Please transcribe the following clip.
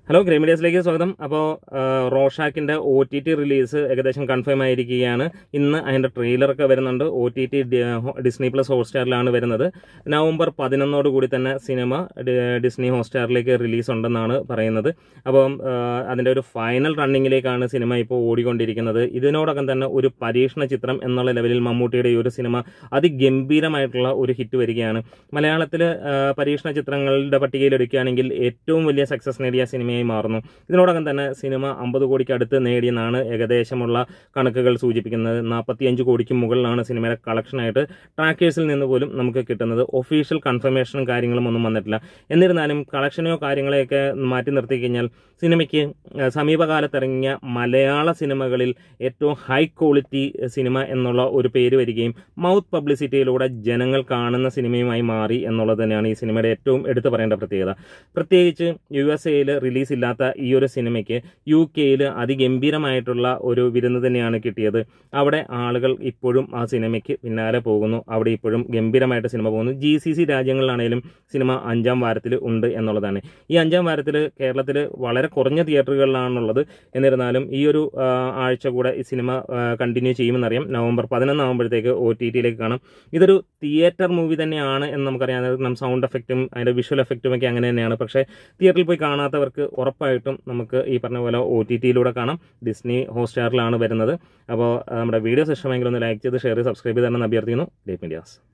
hello ഗ്രേമീഡിയസിലേക്ക് സ്വാഗതം അപ്പോൾ റോഷാക്കിൻ്റെ ഒ ടി ടി റിലീസ് ഏകദേശം കൺഫേം ആയിരിക്കുകയാണ് ഇന്ന് അതിൻ്റെ ട്രെയിലറൊക്കെ വരുന്നുണ്ട് O T T Disney plus ഹോട്ട്സ്റ്റാറിലാണ് വരുന്നത് നവംബർ പതിനൊന്നോട് കൂടി തന്നെ സിനിമ ഡി- ഡിസ്നി ഹോട്ട്സ്റ്റാറിലേക്ക് റിലീസ് ഉണ്ടെന്നാണ് പറയുന്നത് അപ്പം ആ, അതിൻ്റെ ഒരു ഫൈനൽ റണ്ണിങ്ങിലേക്കാണ് സിനിമ ഇപ്പോൾ ഓടിക്കൊണ്ടിരിക്കുന്നത് ഇതിനോടകം തന്നെ ഒരു പരീക്ഷണ ചിത്രം എന്നുള്ള ലെവലിൽ മമ്മൂട്ടിയുടെ ഈ ഒരു സിനിമ അതിഗംഭീരമായിട്ടുള്ള ഒരു ഹിറ്റ് വരികയാണ് മലയാളത്തിൽ പരീക്ഷണ ചിത്രങ്ങളുടെ പട്ടികയിൽ എടുക്കുകയാണെങ്കിൽ ഏറ്റവും വലിയ സക്സസ് നേടിയ സിനിമയായി മാറുന്നു ഇതിനോടകം തന്നെ സിനിമ അമ്പത് കോടിക്ക് അടുത്ത് നേടിയെന്നാണ് ഏകദേശമുള്ള കണക്കുകൾ സൂചിപ്പിക്കുന്നത് നാൽപ്പത്തിയഞ്ച് കോടിക്ക് മുകളിലാണ് സിനിമയുടെ കളക്ഷനായിട്ട് ട്രാക്കേഴ്സിൽ നിന്ന് പോലും നമുക്ക് കിട്ടുന്നത് ഒഫീഷ്യൽ കൺഫർമേഷനും കാര്യങ്ങളും ഒന്നും വന്നിട്ടില്ല എന്നിരുന്നാലും കളക്ഷനോ കാര്യങ്ങളെയൊക്കെ മാറ്റി നിർത്തി കഴിഞ്ഞാൽ സിനിമയ്ക്ക് ആ, സമീപകാലത്തിറങ്ങിയ മലയാള സിനിമകളിൽ ഏറ്റവും ഹൈ ക്വാളിറ്റി സിനിമ എന്നുള്ള ഒരു പേര് വരികയും മൗത്ത് പബ്ലിസിറ്റിയിലൂടെ ജനങ്ങൾ കാണുന്ന സിനിമയുമായി മാറി എന്നുള്ളത് തന്നെയാണ് ഈ സിനിമയുടെ ഏറ്റവും എടുത്തു പറയേണ്ട പ്രത്യേകത പ്രത്യേകിച്ച് യു എസ് എയിൽ റിലീസ് ഇല്ലാത്ത ഈ ഒരു സിനിമയ്ക്ക് യു കെയിൽ അതിഗംഭീരമായിട്ടുള്ള ഒരു വിരുന്ന് തന്നെയാണ് കിട്ടിയത് അവിടെ ആളുകൾ ഇപ്പോഴും ആ സിനിമയ്ക്ക് പിന്നാലെ പോകുന്നു അവിടെ ഇപ്പോഴും ഗംഭീരമായിട്ട് സിനിമ പോകുന്നു ജി സി സി രാജ്യങ്ങളിലാണെങ്കിലും സിനിമ അഞ്ചാം വാരത്തിൽ ഉണ്ട് എന്നുള്ളതാണ് ഈ അഞ്ചാം വാരത്തിൽ കേരളത്തിൽ വളരെ കുറഞ്ഞ തിയേറ്ററുകളിലാണുള്ളത് എന്നിരുന്നാലും ഈ ഒരു ആ, ആഴ്ച കൂടെ ഈ സിനിമ കണ്ടിന്യൂ ചെയ്യുമെന്നറിയാം നവംബർ പതിനൊന്നാകുമ്പോഴത്തേക്ക് ഒ ടി ടിയിലേക്ക് കാണാം ഇതൊരു തിയേറ്റർ മൂവി തന്നെയാണ് എന്ന് നമുക്കറിയാം അതായത് നം സൗണ്ട് എഫക്റ്റും അതിൻ്റെ വിഷ്വൽ എഫക്റ്റും ഒക്കെ അങ്ങനെ തന്നെയാണ് പക്ഷേ തിയേറ്ററിൽ പോയി കാണാത്തവർക്ക് ഉറപ്പായിട്ടും നമുക്ക് ഈ പറഞ്ഞ പോലെ ഒ ടി ടിയിലൂടെ കാണാം ഡിസ്നി ഹോട്ട്സ്റ്റാറിലാണ് വരുന്നത് അപ്പോൾ നമ്മുടെ വീഡിയോസ് ഇഷ്ടമെങ്കിൽ ഒന്ന് ലൈക്ക് ചെയ്ത് ഷെയർ ചെയ്ത് സബ്സ്ക്രൈബ് ചെയ്ത് തന്നെ അഭ്യർത്ഥിക്കുന്നു ഡേറ്റ് മീഡിയാസ്